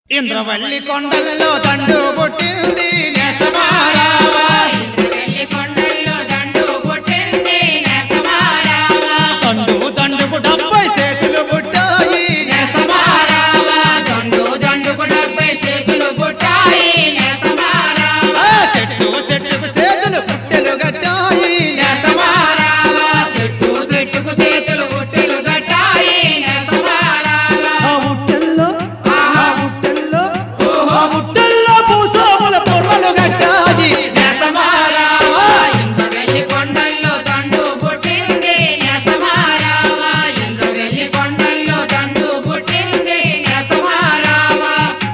ఇంద్రవల్లి కొండలలో దండు పుట్టింది నేతమారావా ఇంద్రవెల్లి కొండల్లో దండు పుట్టింది నేతమారావా దండు దండుకు డెబ్బై చేతులు పుట్టాయి నేతమారావా దండు దండుకు డెబ్బై చేతులు పుట్టాయి నేతమారావా ఆ చెట్టు చెట్టుకు చేతులు పుట్టెలు గట్టాయి నేతమారావా చెట్టు చెట్టుకు చేతులు పుట్టెలు గట్టాయి నేతమారావా ఆ ఉట్టెల్లో ఆ ఉట్టెల్లో ఆ ఉట్టెల్లో భూస్వాముల పొర్రలు గట్టాయి నేతమారావా ఇంద్రవెల్లి కొండల్లో దండు పుట్టింది నేతమారావా ఇంద్రవెల్లి కొండల్లో దండు పుట్టింది నేతమారావా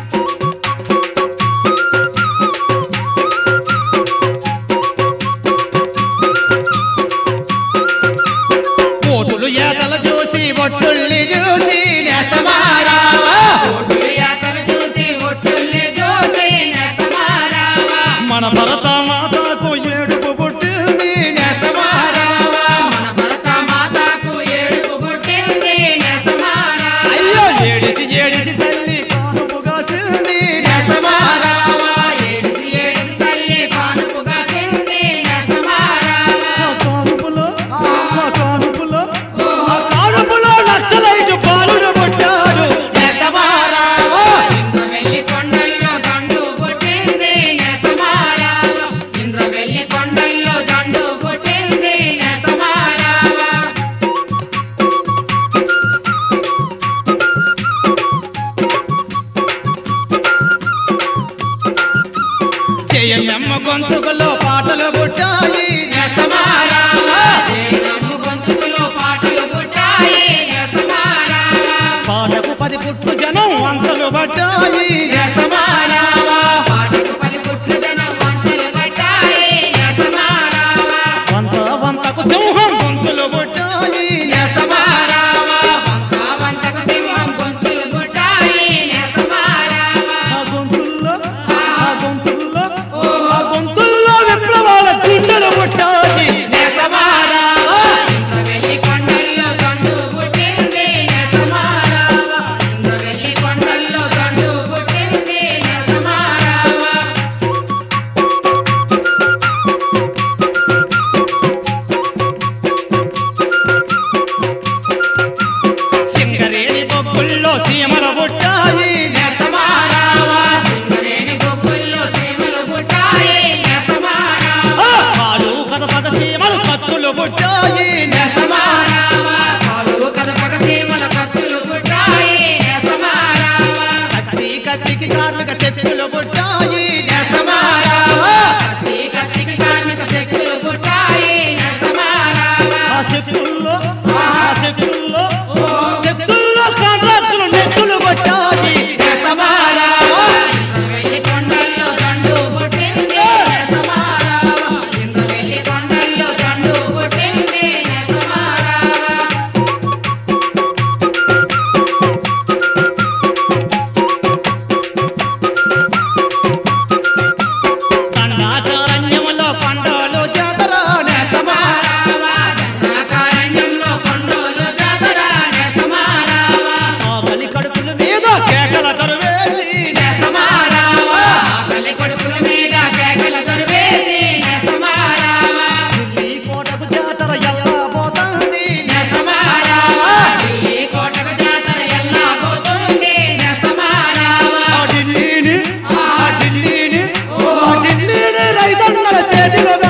కోతులు ఏతల చూసి ఒట్టుల్ని చూసి నేతమారావా ఒడ్డు యాతలు చూసి ఒట్టుల్ని చూసి నేతమారావా మన భరత మాతకు ఏడుపు పుట్టింది నేతమారావా మన భరత మాతకు ఏడుపు పుట్టింది నేతమారావా అయ్యో ఏడిసి ఏడిసి తల్లి కానుపుగా సింది నేతమారావా ఏడిసి ఏడిసి తల్లి కానుపుగా తింది నేతమారావా కానుపులో ఆ కానుపులో ఆ కానుపులో లక్షలైదు బాలుడు పుట్టాడు నేతమారావా ఇంద్రవెల్లి కొండల్లో దండు పుట్టింది నేతమారావా ఇంద్రవెల్లి కొండల్లో దండు పుట్టింది నేతమారావా చేయమ్మ గొంతుకులో పాటలు పుట్టాయి నేతమారావా జయలమ్మ గొంతుకులో పాటలు పుట్టాయి నేతమారావా పాటకు పది పుట్లు జనం వంతలు పట్టాయి నేతమారావా పాటకు పది పుట్లు జనం వంతలు కట్టాయి నేతమారావా వంత వంతకు సింహం గొంతులు పుట్టాయి నేతమారావా వంక వంతకు సింహం గొంతులు పుట్టాయి నేతమారావా ఆ గొంతుల్లో ఆ గొంతుల్లో ఆ గొంతుల్లో విప్లవాల గుండెలు పుట్టాయి నేతమారావా ఇంద్రవెల్లి కొండల్లో దండు పుట్టింది నేతమారావా ఇంద్రవెల్లి కొండల్లో దండు పుట్టింది నేతమారావా సింగరేణి బొగ్గుల్లో సీమల పుట్టాయి నేతమారావా సింగరేణి బొగ్గుల్లో సీమలు పుట్టాయి నేతమారావా ఆ పాలు కదపక సీమలు కత్తులు పుట్టాయి నేతమారావా సాధువు కదపక సీమల కత్తులు పుట్టాయి నేతమారావా కత్తి కత్తికి కార్మిక శక్తులు పుట్టాయి నేతమారావా కత్తి కత్తికి కార్మిక శక్తులు పుట్టాయి నేతమారావా ఆ శక్తుల్లో ఆ శక్తుల్లో శక్తుల్లో కాంట్రాక్టులు నెత్తులు పుట్టాయి నేతమారావా ఇంద్రవెల్లి కొండల్లో దండు పుట్టింది నేతమారావా ఇంద్రవెల్లి కొండల్లో దండు పుట్టింది నేతమారావా దండాచారణ్యములో పండాలు జాతర నేతమారావా దండాకారణ్యంలో కొండోలు జాతర నేతమారావా ఆకలి కడుపుల మీద కేకల తరువేసి నేతమారావా ఆకలి కొడుకుల మీద కేకల దొరివేసి నేతమారావా ఈ కోటకు జాతర ఎలా పోతుంది నేతమారావా ఢిల్లీ కోటకు జాతర ఎలా పోతుంది నేతమారావా ఆ ఢిల్లీని ఆ ఢిల్లీని ఆ ఢిల్లీని రైతన్నల చేతిలో